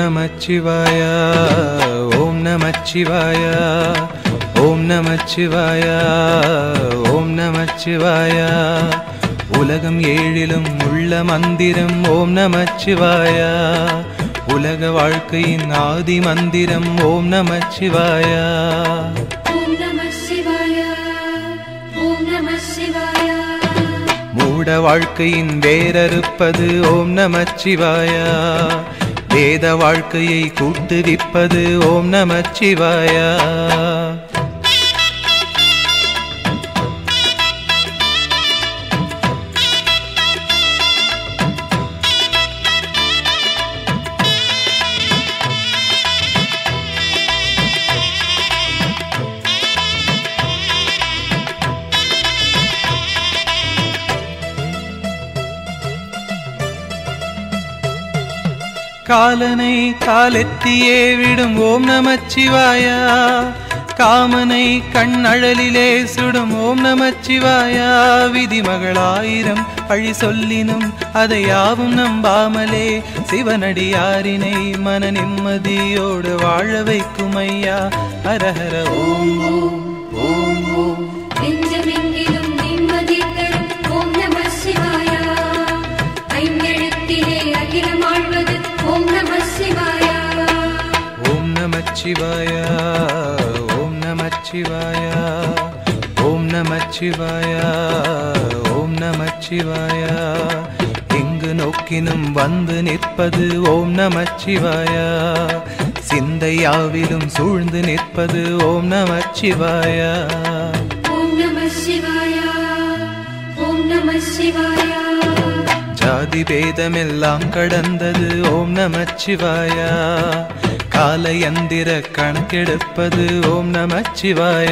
நமச்சிவாய ஓம் நமச்சிவாய ஓம் நமச்சிவாய ஓம் நமச்சிவாய உலகம் ஏழிலும் உள்ள மந்திரம் ஓம் நமச்சிவாய உலக வாழ்க்கையின் ஆதி மந்திரம் ஓம் நமச்சிவாய ஓம் நம சிவாய ஓம் நம சிவாய மூட வாழ்க்கையின் வேரறுப்பது ஓம் நமச்சிவாய வேத வாழ்க்கையை கூட்டுவிப்பது ஓம் நமச்சிவாய காலனை காலெத்தியே விடும் ஓம் நமச்சிவாய காமனை கண்ணழலிலே சுடும் ஓம் நமச்சிவாய விதிமகளாயிரம் பழி சொல்லினும் அதை யாவும் நம்பாமலே சிவனடியாரினை மன நிம்மதியோடு வாழ வைக்கும் ஐயா ஹரஹர ஓம் ஓம் ஓம் ஓம் நெஞ்சமெங்கிலும் நிம்மதி தரும் ஓம் நம சிவாய ஐந்தெழுத்திலே அகிலம் ஆழ்வது ஓம் நம சிவாய ஓம் நமச்சிவாய ஓம் நமச்சிவாய ஓம் நமச்சிவாய ஓம் நமச்சிவாய எங்கு நோக்கினும் வந்து நிற்பது ஓம் நமச்சிவாய சிந்தையாவிலும் சூழ்ந்து நிற்பது ஓம் நமச்சிவாய ஓம் நம சிவாய ஓம் நம சிவாய ஜாதி பேதமெல்லாம் கடந்தது ஓம் நமச்சிவாய காலயந்திர கணக்கெடுப்பது ஓம் நமச்சிவாய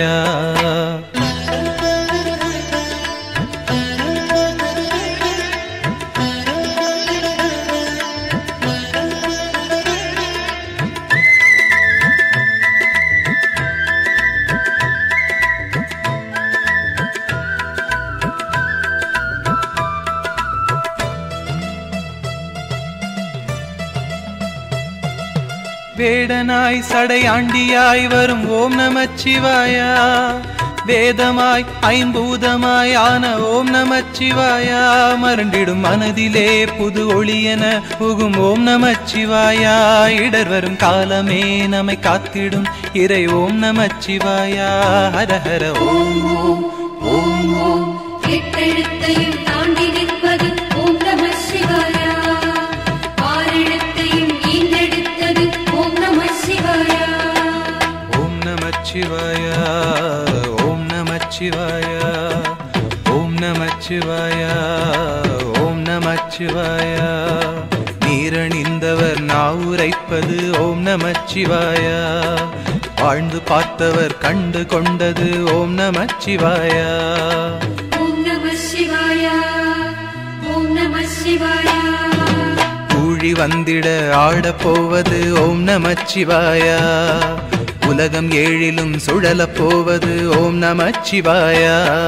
வேடனாய் சடையாண்டியாய் வரும் ஓம் நமச்சிவாயா வேதமாய் ஐம்பூதமாய் ஆன ஓம் நமச்சிவாயா மருண்டிடும் மனதிலே புது ஒளியென புகும் ஓம் நமச்சிவாயா இடர் வரும் காலமே நம்மை காத்திடும் இறை ஓம் நமச்சிவாயா ஹர ஹர ஓம் ஓம் ஓம் ஓம் எட்டெழுத்தையும் தாண்டி நிற்பது ஓம் நம சிவாய ஆறெழுத்தையும் ஈந்தெடுத்தது ஓம் நம சிவாய ஓம் நமச்சிவாய ஓம் நமச்சிவாய ஓம் நமச்சிவாய ஓம் நமச்சிவாய நீரணிந்தவர் நாவுரைப்பது ஓம் நமச்சிவாய வாழ்ந்து பார்த்தவர் கண்டு கொண்டது ஓம் நமச்சிவாய ஓம் நம சிவாய ஓம் நம சிவாய கூழி வந்திட ஆடப் போவது ஓம் நமச்சிவாய உலகம் ஏழிலும் சுழலப் போவது ஓம் நமச்சிவாய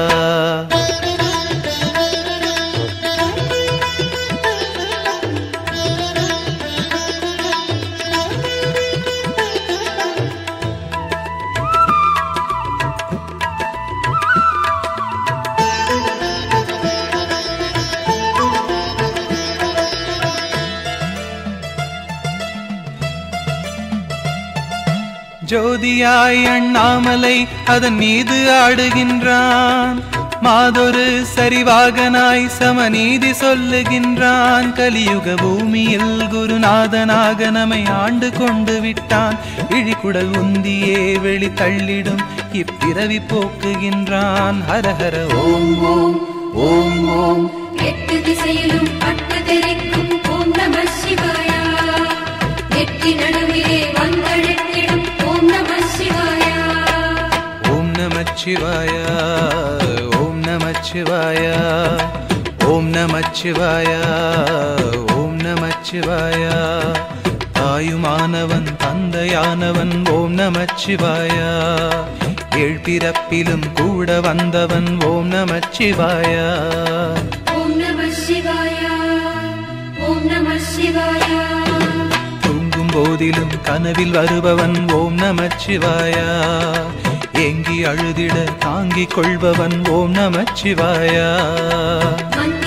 ஜோதியாய் அண்ணாமலை அதன் மீது ஆடுகின்றான் மாதொரு சரிவாகனாய் சமநீதி சொல்லுகின்றான் கலியுக பூமியில் குருநாதனாக நம்மை ஆண்டு கொண்டு விட்டான் இழிகுடல் உந்தியே வெளி தள்ளிடும் இப்பிறவி போக்குகின்றான் ஹரஹர ஓம் ஓம் ஓம் ஓம் எட்டு திசையிலும் பட்டு தெரிக்கும் ஓம் நம சிவாய எட்டி நடுவிலே வந்தழைத்திடும் ஓம் நம சிவாய ஓம் நமச்சிவாய ஓம் நமச்சிவாய ஓம் நமச்சிவாய ஓம் நமச்சிவாய தாயுமானவன் தந்தையானவன் ஓம் நமச்சிவாய ஏழ்பிறப்பிலும் கூட வந்தவன் ஓம் நமச்சிவாய ஓம் நம சிவாய ஓம் நம சிவாய தூங்கும் போதிலும் கனவில் வருபவன் ஓம் நமச்சிவாயா ஏங்கி அழுதிட தாங்கிக் கொள்பவன் ஓம் நமச்சிவாயா மன்ன